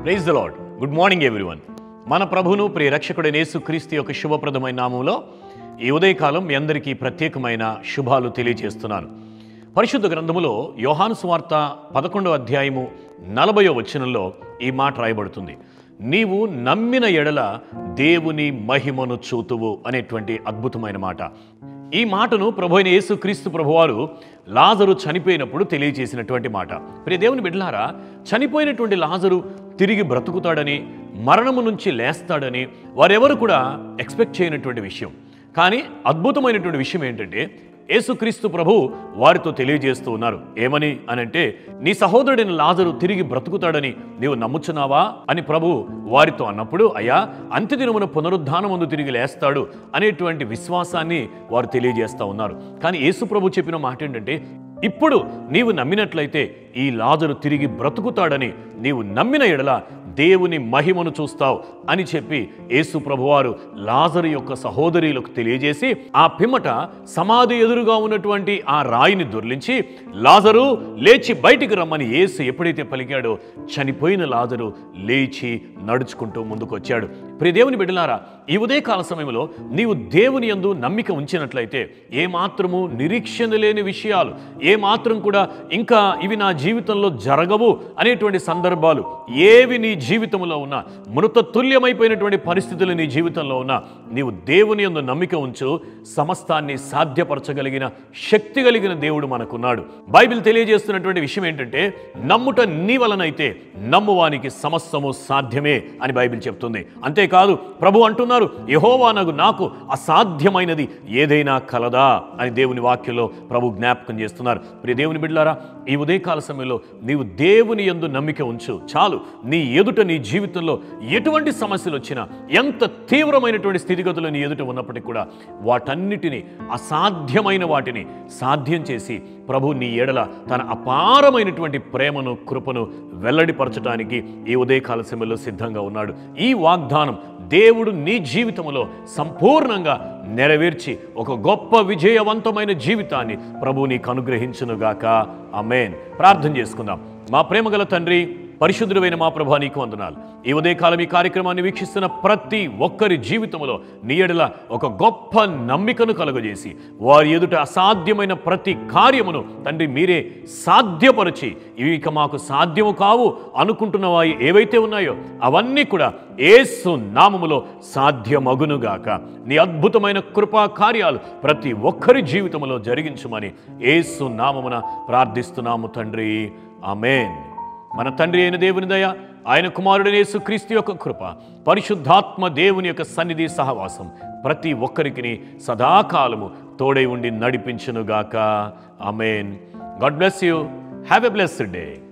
praise the lord good morning everyone మన ప్రభును ప్రియ రక్షకుడైన యేసుక్రీస్తు యొక్క శుభప్రదమైన నామంలో ఈ ఉదయకాలం మీ అందరికీ ప్రత్యేకమైన శుభాలు తెలియజేస్తున్నాను పరిశుద్ధ గ్రంథములో యోహాను సువార్త పదకొండవ అధ్యాయము నలభయో వచనంలో ఈ మాట రాయబడుతుంది నీవు నమ్మిన ఎడల దేవుని మహిమను చూతువు అనేటువంటి అద్భుతమైన మాట ఈ మాటను ప్రభు అయిన యేసుక్రీస్తు ప్రభువారు లాజరు చనిపోయినప్పుడు తెలియజేసినటువంటి మాట ప్రియ దేవుని బిడ్డలారా చనిపోయినటువంటి లాజరు తిరిగి బ్రతుకుతాడని మరణము నుంచి లేస్తాడని వారెవరు కూడా ఎక్స్పెక్ట్ చేయనటువంటి విషయం కానీ అద్భుతమైనటువంటి విషయం ఏంటంటే యేసుక్రీస్తు ప్రభు వారితో తెలియజేస్తూ ఉన్నారు ఏమని అనంటే నీ సహోదరుడైన లాజరు తిరిగి బ్రతుకుతాడని నీవు నమ్ముచున్నావా అని ప్రభు వారితో అన్నప్పుడు అయ్యా అంత్యదినమున పునరుద్ధానమందు తిరిగి లేస్తాడు అనేటువంటి విశ్వాసాన్ని వారు తెలియజేస్తూ ఉన్నారు కానీ యేసు ప్రభు చెప్పిన మాట ఏంటంటే ఇప్పుడు నీవు నమ్మినట్లయితే ఈ లాజరు తిరిగి బ్రతుకుతాడని నీవు నమ్మిన ఎడల దేవుని మహిమను చూస్తావు అని చెప్పి యేసు ప్రభువారు లాజరు యొక్క సహోదరులకు తెలియజేసి ఆ పిమ్మట సమాధి ఎదురుగా ఉన్నటువంటి ఆ రాయిని దొర్లించి లాజరు లేచి బయటికి రమ్మని యేసు ఎప్పుడైతే పలికాడో చనిపోయిన లాజరు లేచి నడుచుకుంటూ ముందుకు వచ్చాడు ప్రియ దేవుని బిడ్డలారా ఈ ఉదయకాల సమయంలో నీవు దేవుని యందు నమ్మిక ఉంచినట్లయితే ఏమాత్రము నిరీక్షణ లేని విషయాలు ఏమాత్రం కూడా ఇంకా ఇవి నా జీవితంలో జరగవు అనేటువంటి సందర్భాలు ఏవి నీ జీవితంలో ఉన్నా మృత తుల్యమైపోయినటువంటి పరిస్థితులు నీ జీవితంలో ఉన్నా నీవు దేవుని యందు నమ్మిక ఉంచు సమస్తాన్ని సాధ్యపరచగలిగిన శక్తి కలిగిన దేవుడు మనకున్నాడు బైబిల్ తెలియజేస్తున్నటువంటి విషయం ఏంటంటే నమ్ముట నీ వలనైతే నమ్మువానికి సమస్తము సాధ్యమే అని బైబిల్ చెప్తుంది అంతేకాదు ప్రభు అంటున్నారు యహోవానగు నాకు అసాధ్యమైనది ఏదైనా కలదా అని దేవుని వాక్యంలో ప్రభు జ్ఞాపకం చేస్తున్నారు ప్రియ దేవుని బిడ్డలారా ఈ ఉదయకాల సమయంలో నీవు దేవుని యందు నమ్మిక ఉంచు చాలు నీ ఎదుట నీ జీవితంలో ఎటువంటి సమస్యలు వచ్చినా ఎంత తీవ్రమైనటువంటి స్థితిగతులు నీ ఎదుట ఉన్నప్పటికీ కూడా వాటన్నిటిని అసాధ్యమైన వాటిని సాధ్యం చేసి ప్రభు నీ ఎడల తన అపారమైనటువంటి ప్రేమను కృపను వెల్లడిపరచడానికి ఈ ఉదయకాల సమయంలో సిద్ధంగా ఉన్నాడు ఈ వాగ్దానం దేవుడు నీ జీవితంలో సంపూర్ణంగా నెరవేర్చి ఒక గొప్ప విజయవంతమైన జీవితాన్ని ప్రభు నీకు అనుగ్రహించునుగాక అమేన్ ప్రార్థన చేసుకుందాం మా ప్రేమగల తండ్రి పరిశుద్ధుడైన మా ప్రభా నీకు వందనాలు ఈ ఉదయకాలం ఈ కార్యక్రమాన్ని వీక్షిస్తున్న ప్రతి ఒక్కరి జీవితంలో నీ ఎడల ఒక గొప్ప నమ్మికను కలుగజేసి వారి ఎదుట అసాధ్యమైన ప్రతి కార్యమును తండ్రి మీరే సాధ్యపరిచి ఇవి ఇక మాకు సాధ్యము కావు అనుకుంటున్నవాయి ఏవైతే ఉన్నాయో అవన్నీ కూడా ఏసు నామములో సాధ్యమగునుగాక నీ అద్భుతమైన కృపా కార్యాలు ప్రతి ఒక్కరి జీవితంలో జరిగించుమని ఏసు నామమున ప్రార్థిస్తున్నాము తండ్రి ఆమెన్ మన తండ్రి అయిన దేవుని దయ ఆయన కుమారుడైన యేసుక్రీస్తు యొక్క కృప పరిశుద్ధాత్మ దేవుని యొక్క సన్నిధి సహవాసం ప్రతి ఒక్కరికి సదాకాలము తోడై ఉండి నడిపించునుగాక amen God bless you have a blessed day